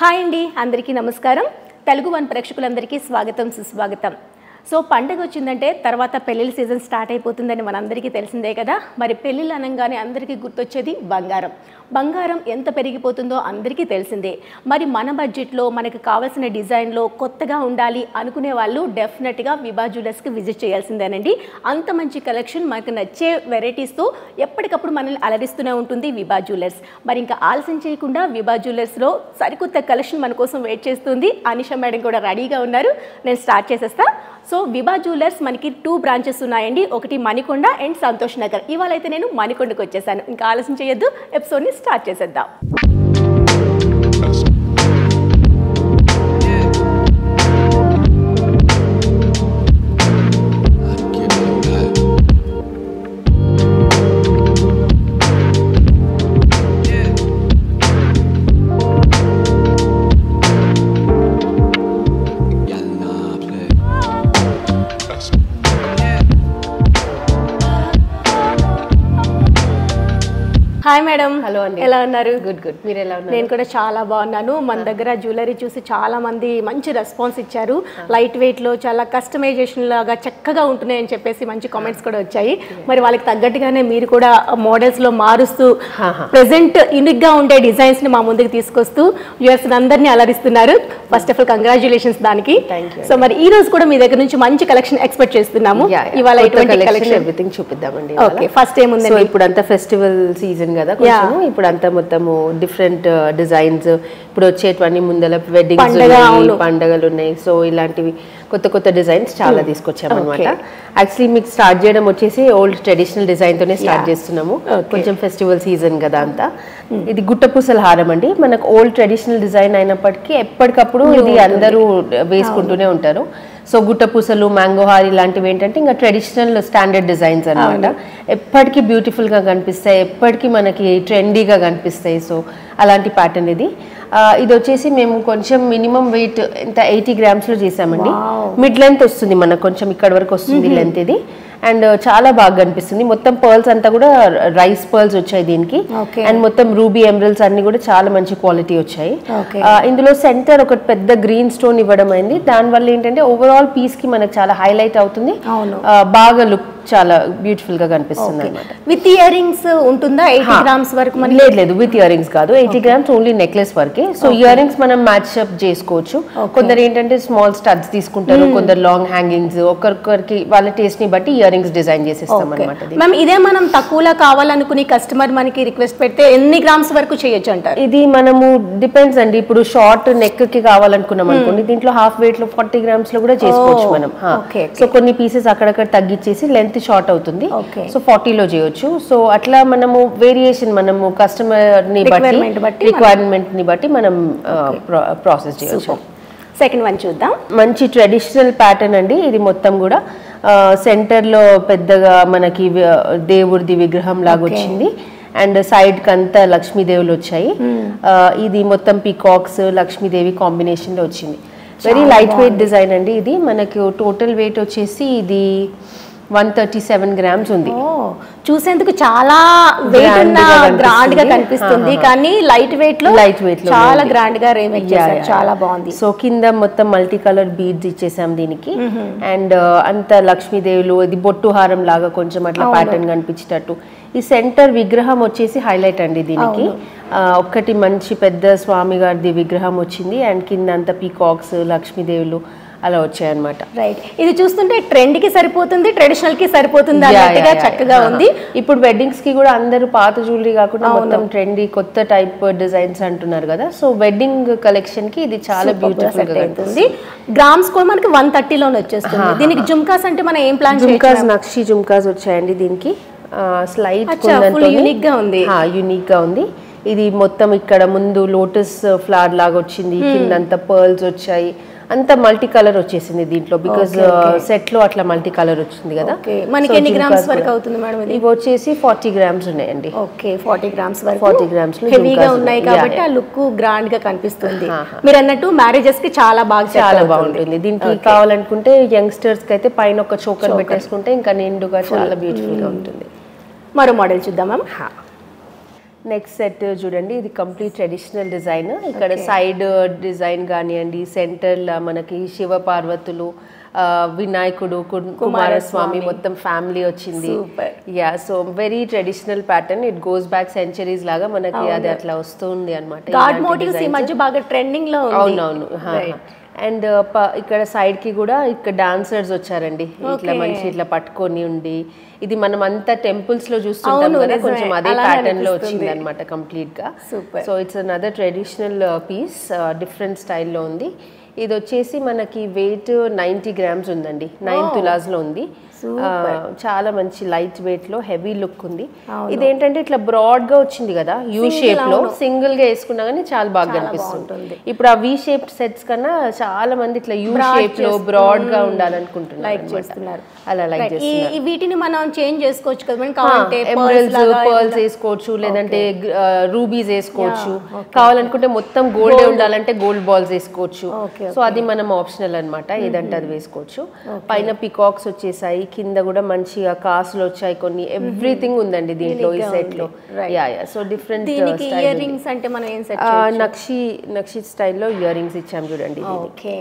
Hi అండి అందరికీ నమస్కారం తెలుగు వన్ ప్రేక్షకులందరికీ స్వాగతం సుస్వాగతం సో పండగ వచ్చిందంటే తర్వాత పెళ్ళిళ్ళ సీజన్ స్టార్ట్ అయిపోతుందని మనందరికీ తెలిసిందే కదా మరి పెళ్ళిళ్ళు అనగానే అందరికీ గుర్తొచ్చేది బంగారం బంగారం ఎంత పెరిగిపోతుందో అందరికీ తెలిసిందే మరి మన బడ్జెట్లో మనకు కావాల్సిన డిజైన్లో కొత్తగా ఉండాలి అనుకునే వాళ్ళు డెఫినెట్గా విభా జ్యువెలర్స్కి విజిట్ చేయాల్సిందేనండి అంత మంచి కలెక్షన్ మనకు నచ్చే వెరైటీస్తో ఎప్పటికప్పుడు మనల్ని అలరిస్తూనే ఉంటుంది విభా జ్యువెలర్స్ మరి ఇంకా ఆలస్యం చేయకుండా విభా జ్యువెలర్స్లో సరికొత్త కలెక్షన్ మన కోసం వెయిట్ చేస్తుంది అనిషా మేడం కూడా రెడీగా ఉన్నారు నేను స్టార్ట్ చేసేస్తా సో విభా జ్యువెలర్స్ మనకి టూ బ్రాంచెస్ ఉన్నాయండి ఒకటి మణికొండ అండ్ సంతోష్ నగర్ ఇవాళ అయితే నేను మణికొండకు వచ్చేసాను ఇంకా ఆలస్యం చేయొద్దు ఎపిసోడ్ని స్టార్ట్ చేసేద్దాం హాయ్ మేడం హలో అండి. ఎలా ఉన్నారు గుడ్ గుడ్ మీరు ఎలా ఉన్నారు నేను కూడా చాలా బాగున్నాను మన దగ్గర జ్యువెలరీ చూసి చాలా మంది మంచి రెస్పాన్స్ ఇచ్చారు లైట్ వెయిట్ లో చాలా కస్టమైజేషన్ లాగా చక్కగా ఉంటున్నాయని చెప్పేసి మంచి కామెంట్స్ కూడా వచ్చాయి మరి వాళ్ళకి తగ్గట్టుగానే మీరు కూడా మోడల్స్ లో మారుస్తూ హాహా. ప్రెసెంట్ యూనిక్ గా ఉండే డిజైన్స్ ని మా ముందుకు తీసుకొస్తూ యూఎస్ అందరినీ అలరిస్తున్నారు ఫస్ట్ ఆఫ్ ఆల్ కంగ్రాచులేషన్స్ దానికి Thank you. సో మరి ఈ రోజు కూడా మీ దగ్గర నుంచి మంచి కలెక్షన్ ఎక్స్పెక్ట్ చేస్తున్నాము ఇవాళ ఎటువంటి కలెక్షన్ ఎవ్రీథింగ్ చూపిద్దామండి ఓకే ఫస్ట్ సో ఏముందండి ఇప్పుడు అంతా ఫెస్టివల్ సీజన్ కదా కొంచెము ఇప్పుడు అంతా మొత్తము డిఫరెంట్ డిజైన్స్ ఇప్పుడు వచ్చేటివన్నీ ముందల వెడ్డింగ్స్ పండగ, అవును. ఉన్నాయి పండగలు ఉన్నాయి సో ఇలాంటివి కొత్త కొత్త డిజైన్స్ చాలా తీసుకొచ్చామన్నమాట యాక్చువల్లీ మీకు స్టార్ట్ చేయడం వచ్చేసి ఓల్డ్ ట్రెడిషనల్ డిజైన్ తోనే స్టార్ట్ చేస్తున్నాము కొంచెం ఫెస్టివల్ సీజన్ కదా అంతా ఇది గుట్టపూసల హారం అండి మనకు ఓల్డ్ ట్రెడిషనల్ డిజైన్ అయినప్పటికీ ఎప్పటికప్పుడు ఇది అందరూ వేసుకుంటూనే ఉంటారు సో గుట్టపూసలు మ్యాంగో హార్ ఇలాంటివి ఏంటంటే ఇంకా ట్రెడిషనల్ స్టాండర్డ్ డిజైన్స్ అన్నమాట ఎప్పటికీ బ్యూటిఫుల్ గా కనిపిస్తాయి ఎప్పటికీ మనకి ట్రెండీగా కనిపిస్తాయి సో అలాంటి ప్యాటర్న్ ఇది ఆ, ఇది వచ్చేసి మేము కొంచెం మినిమం వెయిట్ ఎంత ఎయిటీ గ్రామ్స్ లో చేసామండి మిడ్ లెంత్ వస్తుంది మనకు కొంచెం ఇక్కడ వరకు వస్తుంది లెంత్ ఇది అండ్ చాలా బాగా కనిపిస్తుంది మొత్తం పర్ల్స్ అంతా కూడా రైస్ పర్ల్స్ వచ్చాయి దీనికి Okay. అండ్ మొత్తం రూబీ ఎమరల్స్ అన్ని కూడా చాలా మంచి క్వాలిటీ వచ్చాయి Okay. ఆ, ఇందులో సెంటర్ ఒక పెద్ద గ్రీన్ స్టోన్ ఇవ్వడం అయింది దానివల్ల ఏంటంటే ఓవరాల్ పీస్ కి మనకు చాలా హైలైట్ అవుతుంది అవును. ఆ, బాగా లుక్ చాలా బ్యూటిఫుల్ గా కనిపిస్తుంది అనమాట విత్ ఇయర్ రింగ్స్ ఉంటుందా ఎయిటీ గ్రామ్స్ వరకు మనకి లేదు లేదు విత్ ఇయర్ రింగ్స్ కాదు ఎయిటీ గ్రామ్స్ ఓన్లీ నెక్లెస్ వరకే సో ఇయర్ రింగ్స్ మనం మ్యాచ్ అప్ చేసుకోవచ్చు కొందరు ఏంటంటే స్మాల్ స్టడ్స్ తీసుకుంటారు కొందరు లాంగ్ హ్యాంగింగ్స్ ఒకరికొకరికి వాళ్ళ టేస్ట్ ని బట్టి ఇయర్ రింగ్స్ డిజైన్ చేసేస్తాం అనమాట మ్యామ్ ఇదే మనం తక్కువలో కావాలనుకుని కస్టమర్ మనకి రిక్వెస్ట్ పెడితే ఎన్ని గ్రామ్స్ వరకు చేయొచ్చు అంటారు ఇది మనము డిపెండ్స్ అండి ఇప్పుడు షార్ట్ నెక్ కి కావాలనుకున్నాం అనుకోండి దీంట్లో హాఫ్ వెయిట్ లో ఫార్టీ గ్రామ్స్ లో కూడా చేసుకోవచ్చు మనం okay, సో కొన్ని పీసెస్ అక్కడక్కడ తగ్గించేసి లెంత్ షార్ట్ అవుతుంది Okay. సో ఫార్టీలో చేయొచ్చు సో అట్లా మనము వేరియేషన్ మనము కస్టమర్ ని Requirement బట్టి బట్టి రిక్వైర్మెంట్ ని బట్టి మనం ప్రాసెస్ చేయొచ్చు సెకండ్ వన్ చూద్దాం మంచి ట్రెడిషనల్ ప్యాటర్న్ అండి ఇది మొత్తం కూడా సెంటర్ లో పెద్దగా మనకి వి- దేవుడిది విగ్రహం లాగా వచ్చింది అండ్ సైడ్ కి అంతా లక్ష్మీదేవులు వచ్చాయి ఆ, ఇది మొత్తం పీకాక్స్ లక్ష్మీదేవి కాంబినేషన్ లో వచ్చింది వెరీ లైట్ వెయిట్ డిజైన్ అండి ఇది మనకి టోటల్ వెయిట్ వచ్చేసి ఇది వన్ థర్టీ సెవెన్ గ్రామ్స్ ఉంది ఓ చూసేందుకు చాలా వెయిట్ Grand ఉన్న గా గ్రాండ్ గా కనిపిస్తుంది. కనిపిస్తుంది కానీ లైట్ వెయిట్ లో Light weight లో చాలా ఉంది. గ్రాండ్ గా రేమేక్ చేశారు చాలా బాగుంది సో కింద మొత్తం మల్టీ కలర్ బీడ్స్ ఇచ్చేసాం దీనికి అండ్ అంత లక్ష్మీదేవులు ఇది బొట్టు హారం లాగా కొంచెం అట్లా ప్యాటర్న్ కనిపించేటట్టు ఈ సెంటర్ విగ్రహం వచ్చేసి హైలైట్ అండి దీనికి ఆ, ఒక్కటి మంచి పెద్ద స్వామి గారిది విగ్రహం వచ్చింది అండ్ కింద అంత పీకాక్స్ లక్ష్మీదేవులు అలా వచ్చాయన్నమాట రైట్ ఇది చూస్తుంటే ట్రెండ్ కి సరిపోతుంది ట్రెడిషనల్ కి సరిపోతుంది Yeah, అన్నట్టుగా yeah, yeah, చక్కగా yeah. ఉంది ఇప్పుడు వెడ్డింగ్స్ కి కూడా అందరూ పాత జ్యువెలరీ కాకుండా మొత్తం ట్రెండీ కొత్త టైప్ డిజైన్స్ అంటున్నారు కదా సో వెడ్డింగ్ కలెక్షన్ కి ఇది చాలా బ్యూటిఫుల్ గా అవుతుంది గ్రామ్స్ కూడా మనకి వన్ థర్టీలోనే వచ్చేస్తుంది దీనికి జుమ్కాస్ అంటే మనం ఏం ప్లాన్ జుమ్కాస్ నక్షి జుమ్కాస్ వచ్చాయండి దీనికి స్లైట్ అచ్చా, full unique గా ఉంది. యూనిక్ గా ఉంది ఇది మొత్తం ఇక్కడ ముందు లోటస్ ఫ్లవర్ లాగా వచ్చింది కిందంతా పర్ల్స్ వచ్చాయి అంత మల్టీ కలర్ వచ్చేసింది దీంట్లో బికాజ్ సెట్ లో అట్లా మల్టీ కలర్ వచ్చింది కదా ఓకే మనకి So, ఎన్ని గ్రామ్స్ జుమ్కాస్ వరకు కూడా. అవుతుంది మేడం ఇది ఇవి వచ్చేసి ఫార్టీ గ్రామ్స్ ఉన్నాయండి ఓకే ఫార్టీ గ్రామ్స్ వరకు 40 grams లో హెవీగా జుమ్కాస్ ఉన్నాయి ఉన్నాయి. కాబట్టి Yeah, ఆ లుక్ గ్రాండ్ గా కనిపిస్తుంది ఆహా. మీరు అన్నట్టు మ్యారేజెస్ కి చాలా బాగా set చాలా అవుతుంది. బాగుంటుంది దీనికి కావాలనుకుంటే యంగ్స్టర్స్ కి అయితే పైన ఒక చోకర్ పెట్టేసుకుంటే ఇంకా నిండుగా చాలా బ్యూటిఫుల్ గా ఉంటుంది మరో మోడల్ చూద్దాం మ్యామ్ నెక్స్ట్ సెట్ చూడండి ఇది కంప్లీట్ ట్రెడిషనల్ డిజైన్ ఇక్కడ సైడ్ డిజైన్ కానివ్వండి సెంటర్లో మనకి శివ పార్వతులు ఆ, వినాయకుడు కు- కుమారస్వామి మొత్తం ఫ్యామిలీ వచ్చింది Super. Yeah so very traditional pattern it goes back centuries లాగా మనకి అది అట్లా వస్తుంది అనమాట గాడ్ మోటివ్స్ ఈ మధ్య బాగా ట్రెండింగ్ లో ఉంది అవునవును అండ్ ఇక్కడ సైడ్ కి కూడా ఇక్కడ డాన్సర్స్ వచ్చారండి ఇట్లా మనిషి ఇట్లా పట్టుకొని ఉండి ఇది మనం అంతా టెంపుల్స్ లో చూస్తుంటాం అవును, కదా నిజమే. కొంచెం అదే అలానే ప్యాటర్న్ లో అనిపిస్తుంది. వచ్చింది అనమాట కంప్లీట్ గా Super. So it's another traditional piece different స్టైల్లో ఉంది ఇది వచ్చేసి మనకి వెయిట్ నైంటీ గ్రామ్స్ ఉందండి నైన్ తులాస్ లో ఉంది ఆ, చాలా మంచి లైట్ వెయిట్ లో హెవీ లుక్ ఉంది ఇదేంటంటే ఇట్లా బ్రాడ్ గా వచ్చింది కదా యూ షేప్ లో సింగిల్ గా వేసుకున్నా కానీ చాలా బాగా కనిపిస్తుంది ఇప్పుడు ఆ వి షేప్ సెట్స్ కన్నా చాలా మంది ఇట్లా యూ షేప్ లో బ్రాడ్ గా ఉండాలనుకుంటున్నారు లైక్ అన్నమాట. చేస్తున్నారు అలా లైక్ Right. ఈ ఈ వీటిని మనం చేంజ్ చేసుకోవచ్చు కదా మనం కావాలంటే pearls ఎమరల్స్ లాగా పర్ల్స్ వేసుకోవచ్చు లేదంటే రూబీస్ వేసుకోవచ్చు కావాలనుకుంటే మొత్తం గోల్డ్ ఉండాలంటే గోల్డ్ బాల్స్ వేసుకోవచ్చు Okay, సో అది మనం ఆప్షనల్ అన్నమాట ఏదంటే అది వేసుకోవచ్చు పైన పికాక్స్ వచ్చేసాయి కింద కూడా మంచిగా కాసులు వచ్చాయి కొన్ని ఎవ్రీథింగ్ ఉందండి దీంట్లో ఈ సెట్ లో యా యా సో డిఫరెంట్ దీనికి ఇయర్ రింగ్స్ అంటే మనం ఏం సెట్ నక్షి నక్షి స్టైల్లో ఇయర్ రింగ్స్ ఇచ్చాం చూడండి ఓకే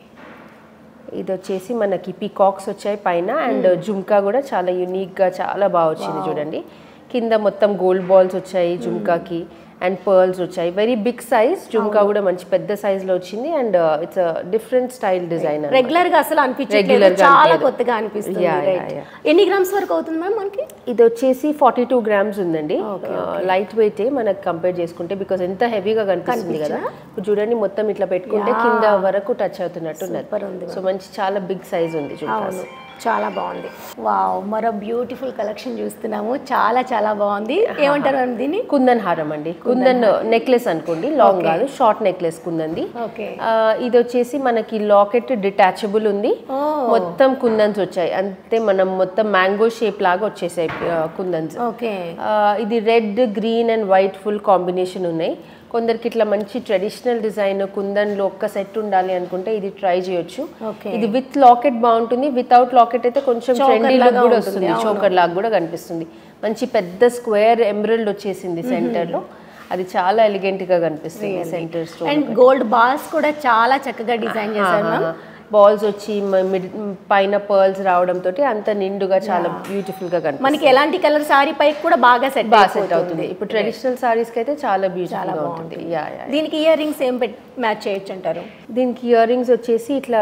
ఇది వచ్చేసి మనకి పీకాక్స్ వచ్చాయి పైన అండ్ జుమ్కా కూడా చాలా యునిక్ గా చాలా బాగా వచ్చింది చూడండి కింద మొత్తం గోల్డ్ బాల్స్ వచ్చాయి జుమ్కాకి అండ్ పర్ల్స్ వచ్చాయి వెరీ బిగ్ సైజ్ జుమ్కా కూడా మంచి పెద్ద సైజ్ లో వచ్చింది and it's different style design regular గా అసలు అనిపించట్లేదు Regular గా చాలా అనిపించదు. కొత్తగా అనిపిస్తుంది Yeah, yeah, right. yeah. ఎన్ని గ్రామ్స్ వరకు అవుతుంది మ్యామ్ మనకి ఇది వచ్చేసి ఫార్టీ టూ గ్రామ్స్ ఉందండి లైట్ వెయిట్ మనకు కంపేర్ చేసుకుంటే బికాస్ ఎంత హెవీగా కనిపిస్తుంది కదా ఇప్పుడు చూడండి మొత్తం ఇట్లా పెట్టుకుంటే కింద వరకు టచ్ అవుతున్నట్టు Super ఉంది ఉన్నది సో మంచి చాలా బిగ్ సైజ్ ఉంది జుమ్కాస్ అవును చాలా బాగుంది వావ్ మరో బ్యూటిఫుల్ కలెక్షన్ చూస్తున్నాము చాలా చాలా బాగుంది ఏమంటారు మ్యామ్ దీన్ని కుందన్ హారం అండి కుందన్ నెక్లెస్ అనుకోండి లాంగ్ కాదు షార్ట్ నెక్లెస్ కుందంది ఓకే ఆ, ఇది వచ్చేసి మనకి లాకెట్ డిటాచబుల్ ఉంది మొత్తం కుందన్స్ వచ్చాయి అంతే మనం మొత్తం మ్యాంగో షేప్ లాగా వచ్చేసాయి కుందన్స్ ఓకే ఇది red green and white full combination ఉన్నాయి కొందరికి ఇట్లా మంచి ట్రెడిషనల్ డిజైన్ కుందన్లో ఒక్క సెట్ ఉండాలి అనుకుంటే ఇది ట్రై చేయొచ్చు Okay. ఇది విత్ లాకెట్ బాగుంటుంది వితౌట్ లాకెట్ అయితే కొంచెం Choker ట్రెండీ లుక్ లాగా కూడా ఉంటుంది, వస్తుంది చోకర్ లాగా కూడా కనిపిస్తుంది మంచి పెద్ద స్క్వేర్ ఎమరల్డ్ వచ్చేసింది సెంటర్ లో అది చాలా ఎలిగెంట్ గా కనిపిస్తుంది centre stone and gold balls కూడా చాలా చక్కగా డిజైన్ చేశారు మ్యామ్ బాల్స్ వచ్చి మ- మిడ్- పైన పర్ల్స్ రావడం తోటి అంత నిండుగా చాలా బ్యూటిఫుల్ గా కనిపిస్తుంది మనకి ఎలాంటి కలర్ సారీ పై కూడా బాగా సెట్ బాగా సెట్ అవుతుంది ఇప్పుడు ట్రెడిషనల్ సారీస్ కి అయితే చాలా బ్యూటిఫుల్ గా ఉంటుంది యా యా దీనికి ఇయర్ రింగ్స్ ఏం మ్యాచ్ చేయొచ్చు అంటారు దీనికి ఇయర్ రింగ్స్ వచ్చేసి ఇట్లా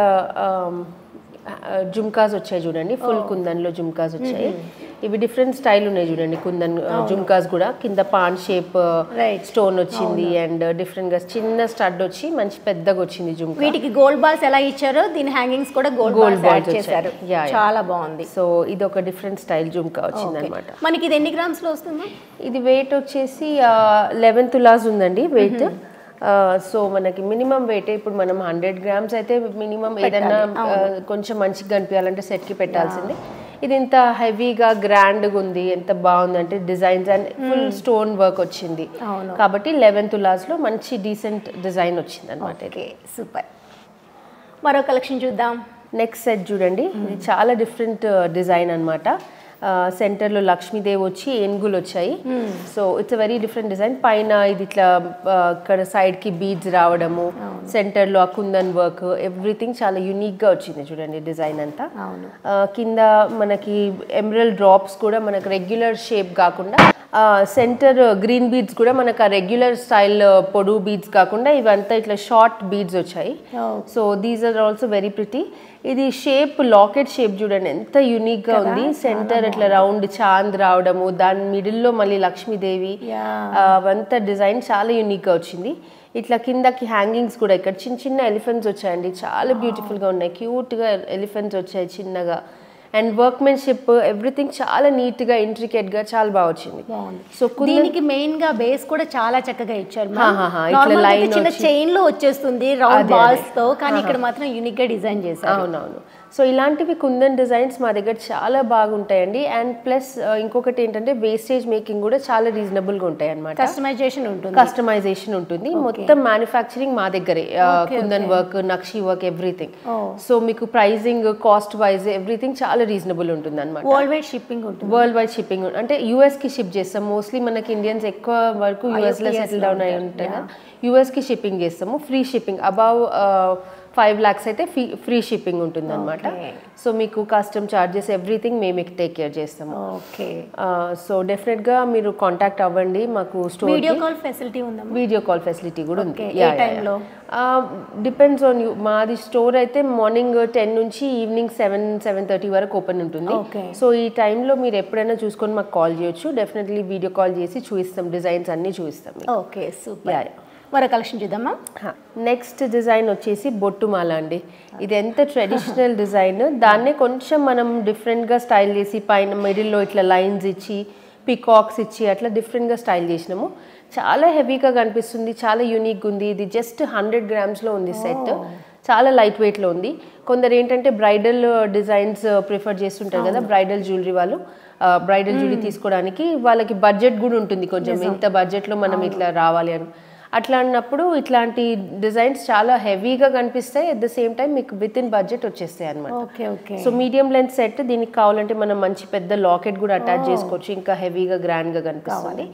జుమ్కాస్ వచ్చాయి చూడండి ఫుల్ కుందన్లో జుమ్కాస్ వచ్చాయి ఇవి డిఫరెంట్ స్టైల్ ఉన్నాయి చూడండి కుందన్ జుమ్కాస్ కూడా కింద పాన్ షేప్ Right. స్టోన్ వచ్చింది అండ్ డిఫరెంట్ గా చిన్న స్టడ్ వచ్చి మంచి పెద్దగా వచ్చింది జుమ్కా వీటికి గోల్డ్ బాల్స్ ఎలా ఇచ్చారో దీని హ్యాంగింగ్స్ కూడా gold Gold balls add balls చేశారు వచ్చాయి. Yeah, yeah. చాలా బాగుంది సో ఇది ఒక డిఫరెంట్ స్టైల్ జుమ్కా వచ్చింది అనమాట మనకి ఇది ఎన్ని గ్రామ్స్ లో వస్తుంది ఇది వెయిట్ వచ్చేసి లెవెన్ తులాస్ ఉందండి వెయిట్ సో మనకి మినిమం వెయిట్ ఇప్పుడు మనం హండ్రెడ్ గ్రామ్స్ అయితే మినిమం ఏదైనా ఆ, కొంచెం మంచిగా కనిపించాలంటే set కి పెట్టాల్సిందే ఇది ఇంత హెవీగా గ్రాండ్గా ఉంది ఎంత బాగుంది అంటే designs and full stone work వచ్చింది అవును. కాబట్టి లెవెన్ తులాస్లో మంచి డీసెంట్ డిజైన్ వచ్చింది అనమాట ఓకే సూపర్ మరో కలెక్షన్ చూద్దాం నెక్స్ట్ సెట్ చూడండి ఇది చాలా డిఫరెంట్ డిజైన్ అనమాట సెంటర్లో లక్ష్మీదేవి వచ్చి ఏనుగులు వచ్చాయి so it's very different design పైన ఇది ఇట్లా ఆ, ఇక్కడ side కి బీడ్స్ రావడము సెంటర్లో ఆ కుందన్ వర్క్ ఎవ్రీథింగ్ చాలా unique గా వచ్చింది చూడండి డిజైన్ అంతా అవును ఆ, కింద మనకి ఎమరల్ డ్రాప్స్ కూడా మనకు రెగ్యులర్ షేప్ కాకుండా సెంటర్ గ్రీన్ బీడ్స్ కూడా మనకు ఆ రెగ్యులర్ స్టైల్ పొడు బీడ్స్ కాకుండా ఇవంతా ఇట్లా షార్ట్ బీడ్స్ వచ్చాయి Oh. So these are also very pretty ఇది షేప్ లాకెట్ షేప్ చూడండి ఎంత యూనిక్ గా ఉంది సెంటర్ ఇట్లా రౌండ్ చాంద్ రావడము దాని మిడిల్లో మళ్ళీ లక్ష్మీదేవి Yeah. ఆ, అవంతా డిజైన్ చాలా యూనిక్ గా వచ్చింది ఇట్లా కిందకి హ్యాంగింగ్స్ కూడా ఇక్కడ చిన్న చిన్న ఎలిఫెంట్స్ వచ్చాయండి చాలా బ్యూటిఫుల్ గా ఉన్నాయి క్యూట్ గా ఎలిఫెంట్స్ వచ్చాయి చిన్నగా అండ్ వర్క్మెన్షిప్ ఎవ్రీథింగ్ చాలా నీట్ గా ఇంట్రికేట్ గా చాలా బాగా వచ్చింది బాగుంది సో దీనికి మెయిన్ గా బేస్ కూడా చాలా చక్కగా ఇచ్చారు హా, హా, హా. ఇట్లా నార్మల్ line చిన్న వచ్చి- చైన్ లో వచ్చేస్తుంది రౌండ్ బాల్స్ తో కానీ ఇక్కడ మాత్రం యూనిక్ గా డిజైన్ చేశారు అవునవును సో ఇలాంటివి కుందన్ డిజైన్స్ మా దగ్గర చాలా బాగుంటాయండి అండ్ ప్లస్ ఇంకొకటి ఏంటంటే వేస్టేజ్ మేకింగ్ కూడా చాలా రీజనబుల్గా ఉంటాయి అనమాట కస్టమైజేషన్ ఉంటుంది కస్టమైజేషన్ ఉంటుంది మొత్తం మ్యానుఫ్యాక్చరింగ్ మా దగ్గరే kundan work nakshi work everything so మీకు ప్రైజింగ్ కాస్ట్ వైజ్ ఎవ్రీథింగ్ చాలా రీజనబుల్ ఉంటుంది అనమాట వరల్డ్ వైడ్ షిప్పింగ్ ఉంటుంది వరల్డ్ వైడ్ షిప్పింగ్ అంటే యూఎస్ కి షిప్ చేస్తాం మోస్ట్లీ మనకి ఇండియన్స్ ఎక్కువ వరకు యూఎస్ లో సెటిల్ డౌన్ అయి ఉంటాయి కదా యూఎస్ కి షిప్పింగ్ చేస్తాము free shipping above five lakhs అయితే ఫ్రీ ఫ్రీ షిప్పింగ్ ఉంటుంది అనమాట సో మీకు కస్టమ్ చార్జెస్ ఎవ్రీథింగ్ మేము టేక్ కేర్ చేస్తాము ఓకే సో డెఫినెట్ గా మీరు కాంటాక్ట్ అవ్వండి మాకు స్టోర్ వీడియో కాల్ ఫెసిలిటీ ఉందా వీడియో కాల్ ఫెసిలిటీ కూడా ఉంది Okay. ఏ time లో? డిపెండ్స్ ఆన్ యూ మాది స్టోర్ అయితే మార్నింగ్ టెన్ నుంచి ఈవినింగ్ సెవెన్ సెవెన్ థర్టీ వరకు ఓపెన్ ఉంటుంది Okay. సో ఈ టైంలో మీరు ఎప్పుడైనా చూసుకొని మాకు కాల్ చేయొచ్చు డెఫినెట్లీ వీడియో కాల్ చేసి చూపిస్తాం డిజైన్స్ అన్నీ చూపిస్తాం మీకు. Okay super Yeah, yeah. మరో కలెక్షన్ చూద్దామా నెక్స్ట్ డిజైన్ వచ్చేసి బొట్టుమాల అండి ఇది ఎంత ట్రెడిషనల్ డిజైన్ దాన్నే కొంచెం మనం డిఫరెంట్గా స్టైల్ చేసి పైన మిడిల్లో ఇట్లా లైన్స్ ఇచ్చి పికాక్స్ ఇచ్చి అట్లా డిఫరెంట్గా స్టైల్ చేసినాము చాలా హెవీగా కనిపిస్తుంది చాలా యూనిక్గా ఉంది ఇది జస్ట్ హండ్రెడ్ గ్రామ్స్లో ఉంది సెట్ చాలా లైట్ వెయిట్లో ఉంది కొందరు ఏంటంటే బ్రైడల్ డిజైన్స్ ప్రిఫర్ చేస్తుంటారు కదా బ్రైడల్ జ్యువెలరీ వాళ్ళు బ్రైడల్ జ్యువెలరీ తీసుకోవడానికి వాళ్ళకి బడ్జెట్ కూడా ఉంటుంది కొంచెం ఇంత బడ్జెట్లో మనం ఇట్లా రావాలి అని అట్లా అన్నప్పుడు ఇట్లాంటి డిజైన్స్ చాలా హెవీగా కనిపిస్తాయి అట్ ద సేమ్ టైం మీకు విత్ ఇన్ బడ్జెట్ వచ్చేస్తాయి అనమాట okay okay so medium length set దీనికి కావాలంటే మనం మంచి పెద్ద లాకెట్ కూడా అటాచ్ చేసుకోవచ్చు ఇంకా హెవీగా గ్రాండ్గా కనిపిస్తుంది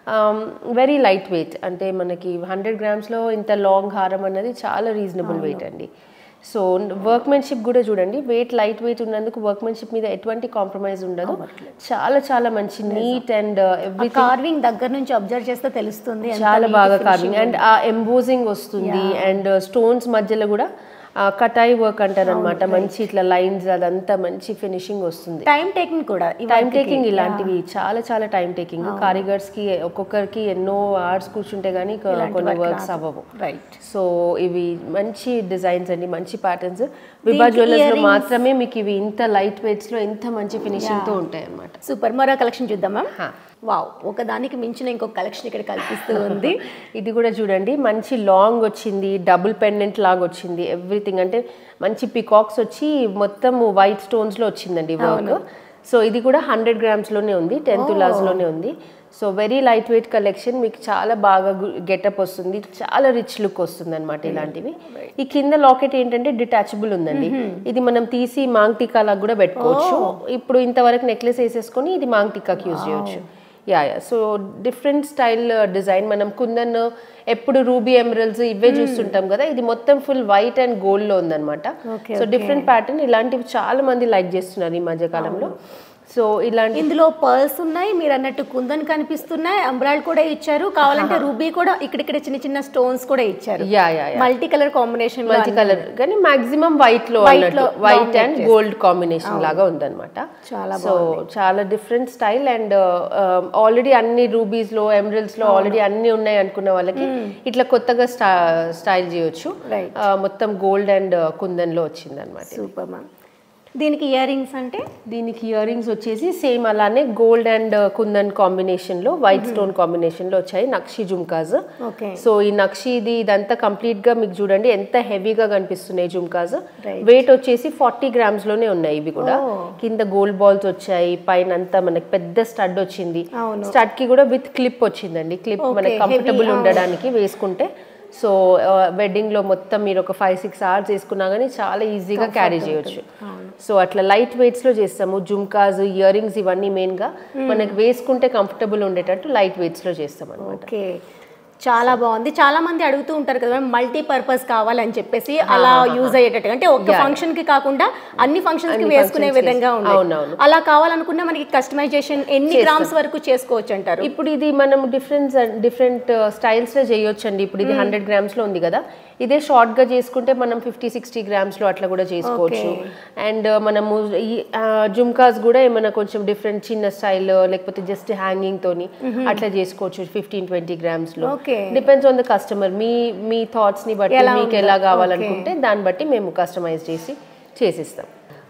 వెరీ లైట్ వెయిట్ అంటే మనకి హండ్రెడ్ గ్రామ్స్లో ఇంత లాంగ్ హారం అన్నది చాలా రీజనబుల్ వెయిట్ అండి సో వర్క్మెన్షిప్ కూడా చూడండి వెయిట్ లైట్ వెయిట్ ఉన్నందుకు వర్క్మెన్షిప్ మీద ఎటువంటి కాంప్రమైజ్ ఉండదు చాలా చాలా మంచి నీట్ అండ్ ఎవ్రీ కార్వింగ్ దగ్గర నుంచి అబ్జర్వ్ చేస్తే తెలుస్తుంది ఎంత చాలా neat బాగా finishing కార్వింగ్ అండ్ ఆ ఎంబోజింగ్ వస్తుంది అండ్ స్టోన్స్ మధ్యలో కూడా ఆ కటాయి వర్క్ అంటారు అనమాట మంచి ఇట్లా లైన్స్ అదంతా మంచి ఫినిషింగ్ వస్తుంది టైం టేకింగ్ కూడా టైం టేకింగ్ ఇలాంటివి చాలా చాలా టైం టేకింగ్ కారిగర్స్ కి ఒక్కొక్కరికి ఎన్నో అవర్స్ కూర్చుంటే గానీ కొ- కొన్ని వర్క్స్ అవ్వవు రైట్ సో ఇవి మంచి డిజైన్స్ అండి మంచి ప్యాటర్న్స్ విభా జ్యువెలర్స్ లో మాత్రమే మీకు ఇవి ఇంత లైట్ వెయిట్స్ లో ఇంత మంచి ఫినిషింగ్ తో ఉంటాయి అన్నమాట సూపర్ మరో కలెక్షన్ చూద్దామా హా. వావ్ ఒక దానికి మించిన ఇంకొక కలెక్షన్ ఇక్కడ కల్పిస్తూ ఉంది ఇది కూడా చూడండి మంచి లాంగ్ వచ్చింది డబుల్ పెండెంట్ లాగా వచ్చింది ఎవ్రీథింగ్ అంటే మంచి పికాక్స్ వచ్చి మొత్తం వైట్ స్టోన్స్ లో వచ్చిందండి వర్క్ సో ఇది కూడా హండ్రెడ్ గ్రామ్స్ లోనే ఉంది టెన్ తులాస్ లోనే ఉంది so very light weight collection మీకు చాలా బాగా గెటప్ వస్తుంది చాలా రిచ్ లుక్ వస్తుంది అనమాట ఇలాంటివి ఈ కింద లాకెట్ ఏంటంటే డిటాచబుల్ ఉందండి ఇది మనం తీసి మాంగ్ టీకా లాగా కూడా పెట్టుకోవచ్చు ఇప్పుడు ఇంతవరకు నెక్లెస్ వేసేసుకొని ఇది మాంగ్ టీకాకి యూజ్ చేయొచ్చు yeah yeah so different style design మనం కుందన్ ఎప్పుడు రూబీ ఎమరల్స్ ఇవే చూస్తుంటాం కదా ఇది మొత్తం ఫుల్ వైట్ అండ్ గోల్డ్ లో ఉందన్నమాట Okay, సో డిఫరెంట్ ప్యాటర్న్ ఇలాంటివి చాలా మంది లైక్ చేస్తున్నారు ఈ మధ్య కాలంలో సో ఇలాంటి ఇందులో పర్ల్స్ ఉన్నాయి మీరు అన్నట్టు కుందన్ కనిపిస్తున్నాయి అంబ్రాయిడ్ కూడా ఇచ్చారు కావాలంటే రూబీ కూడా ఇక్కడిక్కడ చిన్న చిన్న స్టోన్స్ కూడా ఇచ్చారు yeah yeah yeah multi colour combination multi colour కానీ మాక్సిమం వైట్ లో White లో వైట్ అండ్ గోల్డ్ కాంబినేషన్ లాగా ఉందన్నమాట చాలా సో చాలా డిఫరెంట్ స్టైల్ అండ్ ఆల్రెడీ అన్ని రూబీస్ లో ఎమరల్స్ లో ఆల్రెడీ అన్ని ఉన్నాయి అనుకున్న వాళ్ళకి ఇట్లా కొత్తగా స్టైల్ చేయొచ్చు Right. ఆ, మొత్తం గోల్డ్ అండ్ కుందన్ లో వచ్చింది అనమాట సూపర్ మ్యామ్ దీనికి ఇయర్ రింగ్స్ అంటే దీనికి ఇయర్ రింగ్స్ వచ్చేసి సేమ్ అలానే గోల్డ్ అండ్ కుందన్ కాంబినేషన్ లో వైట్ స్టోన్ కాంబినేషన్ లో వచ్చాయి నక్షి జుమ్కాజ్ ఓకే సో ఈ నక్షిది ఇదంతా కంప్లీట్ గా మీకు చూడండి ఎంత హెవీగా కనిపిస్తున్నాయి జుమ్కాస్ Right. వెయిట్ వచ్చేసి ఫార్టీ గ్రామ్స్ లోనే ఉన్నాయి ఇవి కూడా కింద గోల్డ్ బాల్స్ వచ్చాయి పైన అంతా మనకి పెద్ద స్టడ్ వచ్చింది అవును. స్టడ్ కి కూడా విత్ క్లిప్ వచ్చిందండి క్లిప్ Okay, మనకి heavy, కంఫర్టబుల్ అవును. ఉండడానికి వేసుకుంటే సో వెడ్డింగ్ లో మొత్తం మీరు ఒక ఫైవ్ సిక్స్ అవర్స్ వేసుకున్నా కానీ చాలా ఈజీగా క్యారీ చేయొచ్చు సో అట్లా లైట్ వెయిట్స్ లో చేస్తాము జుమ్కాస్ ఇయర్ రింగ్స్ ఇవన్నీ మెయిన్ గా మనకి వేసుకుంటే కంఫర్టబుల్ ఉండేటట్టు లైట్ వెయిట్స్ లో చేస్తాం అనమాట ఓకే చాలా బాగుంది చాలా మంది అడుగుతూ ఉంటారు కదా మల్టీ పర్పస్ కావాలని చెప్పేసి అలా యూజ్ అయ్యేటట్టుగా అంటే ఒక ఫంక్షన్ కి కాకుండా అన్ని ఫంక్షన్స్ కి వేసుకునే functions కి విధంగా ఉంది అవునవును. అలా కావాలనుకున్నా మనకి కస్టమైజేషన్ ఎన్ని గ్రామ్స్ వరకు చేసుకోవచ్చు అంటారు ఇప్పుడు ఇది మనం డిఫరెంట్ డిఫరెంట్ స్టైల్స్ లో చేయొచ్చు అండి ఇప్పుడు ఇది హండ్రెడ్ గ్రామ్స్ లో ఉంది కదా ఇదే షార్ట్ గా చేసుకుంటే మనం ఫిఫ్టీ సిక్స్టీ గ్రామ్స్ లో అట్లా కూడా చేసుకోవచ్చు అండ్ మనము ఈ జుమ్కాస్ కూడా ఏమైనా కొంచెం డిఫరెంట్ చిన్న స్టైల్ లేకపోతే జస్ట్ హ్యాంగింగ్ తోని అట్లా చేసుకోవచ్చు ఫిఫ్టీన్ ట్వంటీ గ్రామ్స్ లో Okay. Depends on the customer మీ మీ థాట్స్ ని బట్టి మీకు ఎలా కావాలనుకుంటే దాన్ని బట్టి మేము కస్టమైజ్ చేసి చేసిస్తాం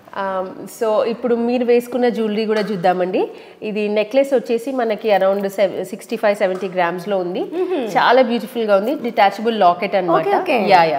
సో ఇప్పుడు మీరు వేసుకున్న జ్యువెలరీ కూడా చూద్దామండి ఇది నెక్లెస్ వచ్చేసి మనకి around sixty five seventy grams లో ఉంది చాలా బ్యూటిఫుల్ గా ఉంది డిటాచబుల్ లాకెట్ Okay, అనమాట okay. యా యా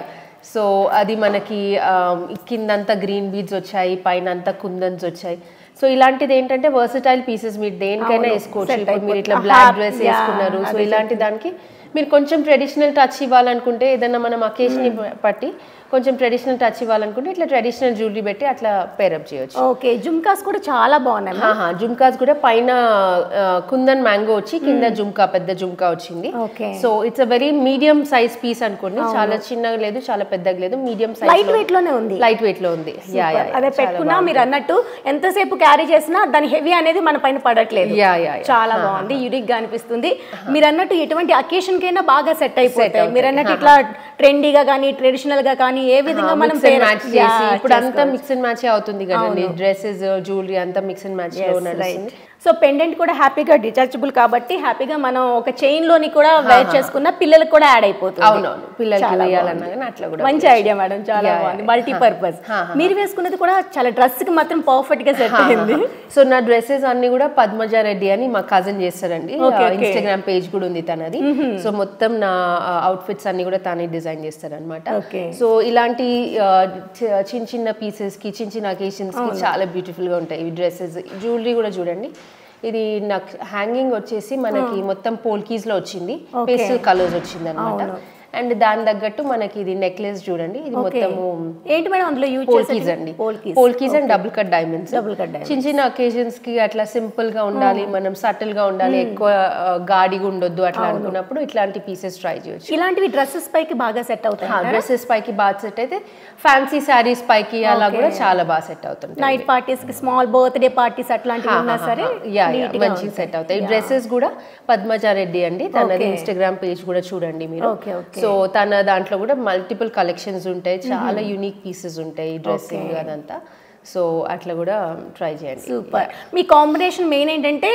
సో అది మనకి ఆ, కిందంతా గ్రీన్ బీడ్స్ వచ్చాయి పైన అంతా కుందన్స్ వచ్చాయి సో ఇలాంటిది ఏంటంటే వర్సటైల్ పీసెస్ మీరు దేనికైనా అవును, వేసుకోవచ్చు set ఇప్పుడు మీరు ఇట్లా అయిపోతుంది. బ్లాక్ ఆహా, డ్రెస్ yeah, వేసుకున్నారు సో అదే ఇలాంటి దానికి మీరు కొంచెం ట్రెడిషనల్ టచ్ ఇవ్వాలనుకుంటే ఏదైనా మనం అకేషన్ పట్టి కొంచెం ట్రెడిషనల్ టచ్ ఇవ్వాలనుకుంటే ఇట్లా ట్రెడిషనల్ జ్యువెలరీ పెట్టి అట్లా పేరప్ చేయొచ్చు ఓకే జుమ్కాస్ కూడా చాలా బాగున్నాయి ma'am. ఆహా, జుమ్కాస్ కూడా పైన ఆ, కుందన్ మ్యాంగో వచ్చి కింద జుమ్కా పెద్ద జుమ్కా వచ్చింది okay so it's uh very medium size piece అనుకోండి చాలా చిన్నగా లేదు చాలా పెద్దగా లేదు మీడియం సైజ్ లైట్ వెయిట్ లోనే ఉంది లైట్ వెయిట్ లో ఉంది యా యా అదే పెట్టుకున్నా మీరు అన్నట్టు ఎంతసేపు క్యారీ చేసినా దాని హెవీ అనేది మన పైన పడట్లేదు యా యా చాలా బాగుంది యూనిక్ గా అనిపిస్తుంది మీరు అన్నట్టు ఎటువంటి అకేషన్ కైనా బాగా సెట్ అయిపోతాయి మీరు అన్నట్టు ఇట్లా ట్రెండీగా కానీ ట్రెడిషనల్ గా కానీ ఏ విధంగా మనం mix and pair- match Yeah, చేసి ఇప్పుడు అంతా చేసుకోవచ్చు. మిక్స్ అండ్ మ్యాచ్ అవుతుంది కదండి డ్రెస్సెస్ జ్యువెలరీ అంతా మిక్స్ అండ్ మ్యాచ్ లో నడుస్తుంది సో పెండెంట్ కూడా హ్యాపీగా డిటాచబుల్ కాబట్టి హ్యాపీగా మనం ఒక చైన్ లోని కూడా వేర్ చేసుకున్న పిల్లలకు కూడా యాడ్ అయిపోతుంది అవునవును పిల్లలకి వేయాలన్నా కానీ అట్లా కూడా మంచి ఐడియా మేడం చాలా బాగుంది మల్టీపర్పస్ మీరు వేసుకున్నది కూడా చాలా డ్రెస్ కి మాత్రం పర్ఫెక్ట్ గా సెట్ అయింది సో నా డ్రెస్సెస్ అన్ని కూడా పద్మజ రెడ్డి అని మా కజిన్ చేస్తారండి ఇన్స్టాగ్రామ్ పేజ్ కూడా ఉంది తనది సో మొత్తం నా అవుట్ఫిట్స్ అన్ని కూడా తనే డిజైన్ చేస్తారనమాట ఓకే సో ఇలాంటి ఆ, చి- చిన్న చిన్న పీసెస్ కి చిన్న చిన్న అకేషన్స్ కి చాలా బ్యూటిఫుల్ గా ఉంటాయి ఈ డ్రెస్సెస్ జ్యువెలరీ కూడా చూడండి ఇది నాకు హ్యాంగింగ్ వచ్చేసి మనకి మొత్తం పోల్కీస్ లో వచ్చింది పేస్టల్ కలర్స్ వచ్చింది అనమాట అండ్ దాని తగ్గట్టు మనకి ఇది నెక్లెస్ చూడండి ఇది మొత్తము ఏంటి మేడం అందులో యూజ్ పోల్కీస్ అండి polkis polkis and double cut diamonds double cut చిన్న చిన్న అకేషన్స్ కి అట్లా సింపుల్ గా ఉండాలి మనం సటిల్ గా ఉండాలి ఎక్కువ ఆ, గాడిగా ఉండొద్దు అట్లా అనుకున్నప్పుడు ఇట్లాంటి పీసెస్ ట్రై చేయొచ్చు ఇలాంటివి డ్రెస్సెస్ పైకి బాగా సెట్ అవుతాయి డ్రెస్సెస్ పైకి బాగా సెట్ అయితే ఫ్యాన్సీ శారీస్ పైకి అలా కూడా చాలా బాగా సెట్ అవుతుంది నైట్ పార్టీస్ కి స్మాల్ బర్త్డే పార్టీస్ అట్లాంటివి ఉన్నా సరే యా యా మంచిగా సెట్ అవుతాయి డ్రెస్సెస్ కూడా పద్మజారెడ్డి అండి తనది ఇన్స్టాగ్రామ్ పేజ్ కూడా చూడండి మీరు ఓకే ఓకే సో తన దాంట్లో కూడా మల్టిపుల్ కలెక్షన్స్ ఉంటాయి చాలా యూనిక్ పీసెస్ ఉంటాయి డ్రెస్సింగ్ అదంతా సో అట్లా కూడా ట్రై చేయండి సూపర్ మీ కాంబినేషన్ మెయిన్ ఏంటంటే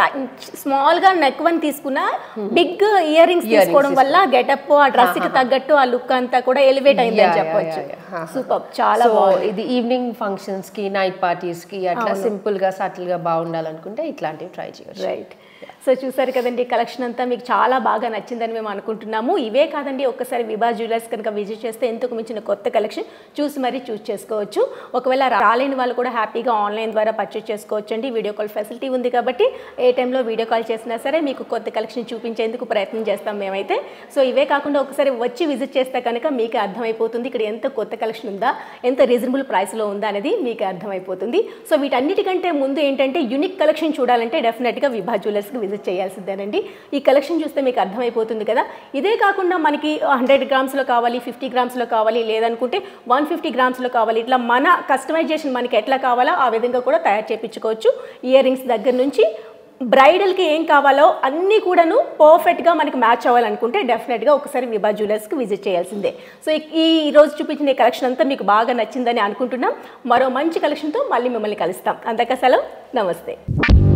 స్మాల్ గా నెక్ వన్ తీసుకున్న బిగ్ ఇయర్ రింగ్స్ తీసుకోవడం వల్ల గెటప్ ఆ డ్రెస్ కి తగ్గట్టు ఆ లుక్ అంతా కూడా ఎలివేట్ అయిందని Yeah, yeah, చెప్పొచ్చు yeah, yeah. సూపర్ చాలా సో ఇది ఈవినింగ్ ఫంక్షన్స్ కి నైట్ పార్టీస్ కి అట్లా సింపుల్ గా సటిల్ గా బాగుండాలనుకుంటే ఇట్లాంటివి ట్రై చేయొచ్చు రైట్ సో చూసారు కదండి కలెక్షన్ అంతా మీకు చాలా బాగా నచ్చిందని మేము అనుకుంటున్నాము ఇవే కాదండి ఒక్కసారి విభా జ్యువెలర్స్ కనుక విజిట్ చేస్తే ఎంతకు మించిన కొత్త కలెక్షన్ చూసి మరీ చూస్ చేసుకోవచ్చు ఒకవేళ రాలేని వాళ్ళు కూడా హ్యాపీగా ఆన్లైన్ ద్వారా పర్చేస్ చేసుకోవచ్చు అండి వీడియో కాల్ ఫెసిలిటీ ఉంది కాబట్టి ఏ టైంలో వీడియో కాల్ చేసినా సరే మీకు కొత్త కలెక్షన్ చూపించేందుకు ప్రయత్నం చేస్తాం మేమైతే సో ఇవే కాకుండా ఒకసారి వచ్చి విజిట్ చేస్తే కనుక మీకు అర్థమైపోతుంది ఇక్కడ ఎంత కొత్త కలెక్షన్ ఉందా ఎంత రీజనబుల్ ప్రైస్లో ఉందా అనేది మీకు అర్థమైపోతుంది సో వీటన్నిటికంటే ముందు ఏంటంటే యూనిక్ కలెక్షన్ చూడాలంటే డెఫినెట్గా విభా జ్యువెలర్స్కి విజిట్ చేయాల్సిందేనండి ఈ కలెక్షన్ చూస్తే మీకు అర్థమైపోతుంది కదా ఇదే కాకుండా మనకి హండ్రెడ్ గ్రామ్స్లో కావాలి ఫిఫ్టీ గ్రామ్స్లో కావాలి లేదనుకుంటే వన్ ఫిఫ్టీ గ్రామ్స్లో కావాలి ఇట్లా మన కస్టమైజేషన్ మనకి ఎట్లా కావాలో ఆ విధంగా కూడా తయారు చేయించుకోవచ్చు ఇయర్ రింగ్స్ దగ్గర నుంచి బ్రైడల్కి ఏం కావాలో అన్నీ కూడాను పర్ఫెక్ట్గా మనకి మ్యాచ్ అవ్వాలనుకుంటే డెఫినెట్గా ఒకసారి విభా జ్యువెలర్స్కి విజిట్ చేయాల్సిందే సో ఈ ఈ రోజు చూపించిన ఈ కలెక్షన్ అంతా మీకు బాగా నచ్చిందని అనుకుంటున్నాం మరో మంచి కలెక్షన్తో మళ్ళీ మిమ్మల్ని కలుస్తాం అంతక సెలవు నమస్తే